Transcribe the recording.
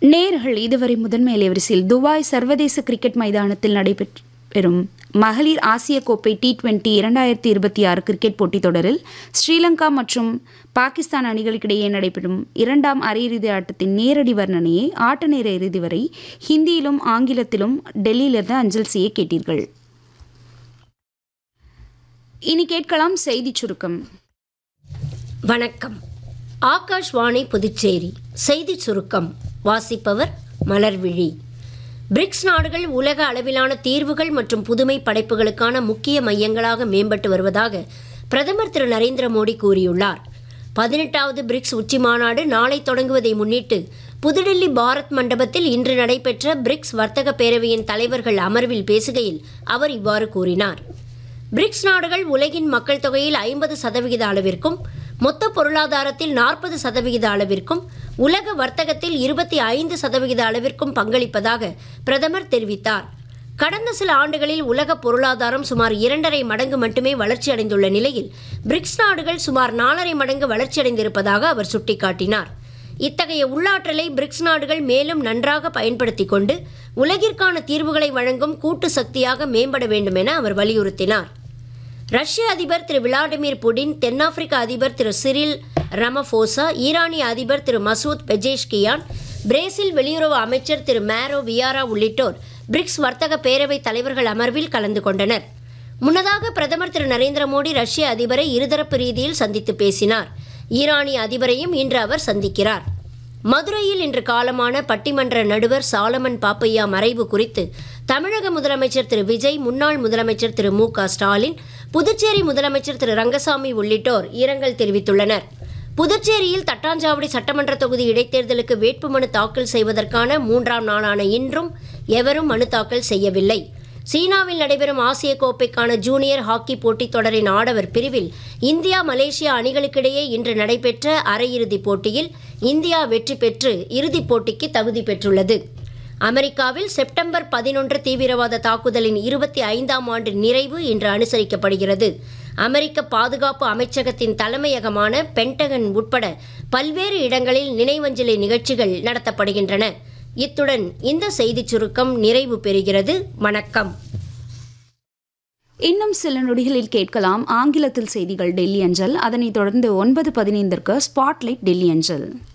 நேர்கள் இதுவரை முதன்மை அலைவரிசையில் துபாய் சர்வதேச கிரிக்கெட் மைதானத்தில் நடைபெறும் மகளிர் ஆசிய கோப்பை டி டுவெண்டி இரண்டாயிரத்தி இருபத்தி ஆறு கிரிக்கெட் போட்டித் தொடரில் ஸ்ரீலங்கா மற்றும் பாகிஸ்தான் அணிகளுக்கிடையே நடைபெறும் இரண்டாம் அரையிறுதி ஆட்டத்தின் நேரடி வர்ணனையை ஆட்ட நேர இறுதி வரை ஹிந்தியிலும் ஆங்கிலத்திலும் டெல்லியிலிருந்து அஞ்சல் செய்ய கேட்டீர்கள் இனி கேட்கலாம் செய்திச் சுருக்கம் வணக்கம் ஆகாஷ்வாணி புதுச்சேரி செய்திச் சுருக்கம் வாசிப்பவர் மலர்விழி பிரிக்ஸ் நாடுகள் உலக அளவிலான தீர்வுகள் மற்றும் புதுமை படைப்புகளுக்கான முக்கிய மையங்களாக மேம்பட்டு வருவதாக பிரதமர் திரு நரேந்திர மோடி கூறியுள்ளார் பதினெட்டாவது பிரிக்ஸ் உச்சி மாநாடு நாளை தொடங்குவதை முன்னிட்டு புதுடெல்லி பாரத் மண்டபத்தில் இன்று நடைபெற்ற பிரிக்ஸ் வர்த்தக பேரவையின் தலைவர்கள் அமர்வில் பேசுகையில் அவர் இவ்வாறு கூறினார் பிரிக்ஸ் நாடுகள் உலகின் மக்கள் தொகையில் ஐம்பது சதவிகித அளவிற்கும் மொத்த பொருளாதாரத்தில் நாற்பது சதவிகித அளவிற்கும் உலக வர்த்தகத்தில் இருபத்தி ஐந்து சதவிகித அளவிற்கும் பங்களிப்பதாக பிரதமர் தெரிவித்தார் கடந்த சில ஆண்டுகளில் உலக பொருளாதாரம் சுமார் இரண்டரை மடங்கு மட்டுமே வளர்ச்சியடைந்துள்ள நிலையில் பிரிக்ஸ் நாடுகள் சுமார் நாலரை மடங்கு வளர்ச்சியடைந்திருப்பதாக அவர் சுட்டிக்காட்டினார் இத்தகைய உள்ளாற்றலை பிரிக்ஸ் நாடுகள் மேலும் நன்றாக பயன்படுத்தி கொண்டு உலகிற்கான தீர்வுகளை வழங்கும் கூட்டு சக்தியாக மேம்பட வேண்டும் என அவர் வலியுறுத்தினார் ரஷ்ய அதிபர் திரு விளாடிமிர் புடின் தென்னாப்பிரிக்க அதிபர் திரு சிரில் ரமபோசா ஈரானிய அதிபர் திரு மசூத் பெஜேஷ்கியான் பிரேசில் வெளியுறவு அமைச்சர் திரு மேரோ வியாரா உள்ளிட்டோர் பிரிக்ஸ் வர்த்தக பேரவை தலைவர்கள் அமர்வில் கலந்து கொண்டனர் முன்னதாக பிரதமர் திரு நரேந்திர மோடி ரஷ்ய அதிபரை இருதரப்பு ரீதியில் சந்தித்து பேசினார் ஈரானிய அதிபரையும் இன்று அவர் சந்திக்கிறார் மதுரையில் இன்று காலமான பட்டிமன்ற நடுவர் சாலமன் பாப்பையா மறைவு குறித்து தமிழக முதலமைச்சர் திரு விஜய் முன்னாள் முதலமைச்சர் திரு மு க ஸ்டாலின் புதுச்சேரி முதலமைச்சர் திரு ரங்கசாமி உள்ளிட்டோர் இரங்கல் தெரிவித்துள்ளனர் புதுச்சேரியில் தட்டாஞ்சாவடி சட்டமன்ற தொகுதி இடைத்தேர்தலுக்கு வேட்புமனு தாக்கல் செய்வதற்கான மூன்றாம் நாளான இன்றும் எவரும் மனு தாக்கல் செய்யவில்லை சீனாவில் நடைபெறும் ஆசிய கோப்பைக்கான ஜூனியர் ஹாக்கி போட்டித் தொடரின் ஆடவர் பிரிவில் இந்தியா மலேசியா அணிகளுக்கிடையே இன்று நடைபெற்ற அரையிறுதிப் போட்டியில் இந்தியா வெற்றி பெற்று இறுதிப் போட்டிக்கு தகுதி பெற்றுள்ளது அமெரிக்காவில் செப்டம்பர் பதினொன்று தீவிரவாத தாக்குதலின் இருபத்தி ஐந்தாம் ஆண்டு நிறைவு இன்று அனுசரிக்கப்படுகிறது அமெரிக்க பாதுகாப்பு அமைச்சகத்தின் தலைமையகமான பென்டகன் உட்பட பல்வேறு இடங்களில் நினைவஞ்சலி நிகழ்ச்சிகள் நடத்தப்படுகின்றன இத்துடன் இந்த செய்திச் சுருக்கம் நிறைவு பெறுகிறது வணக்கம் இன்னும் சில நொடிகளில் கேட்கலாம் ஆங்கிலத்தில் செய்திகள் டெல்லி அஞ்சல் அதனைத் தொடர்ந்து ஒன்பது பதினைந்திற்கு ஸ்பாட்லைட் டெல்லி அஞ்சல்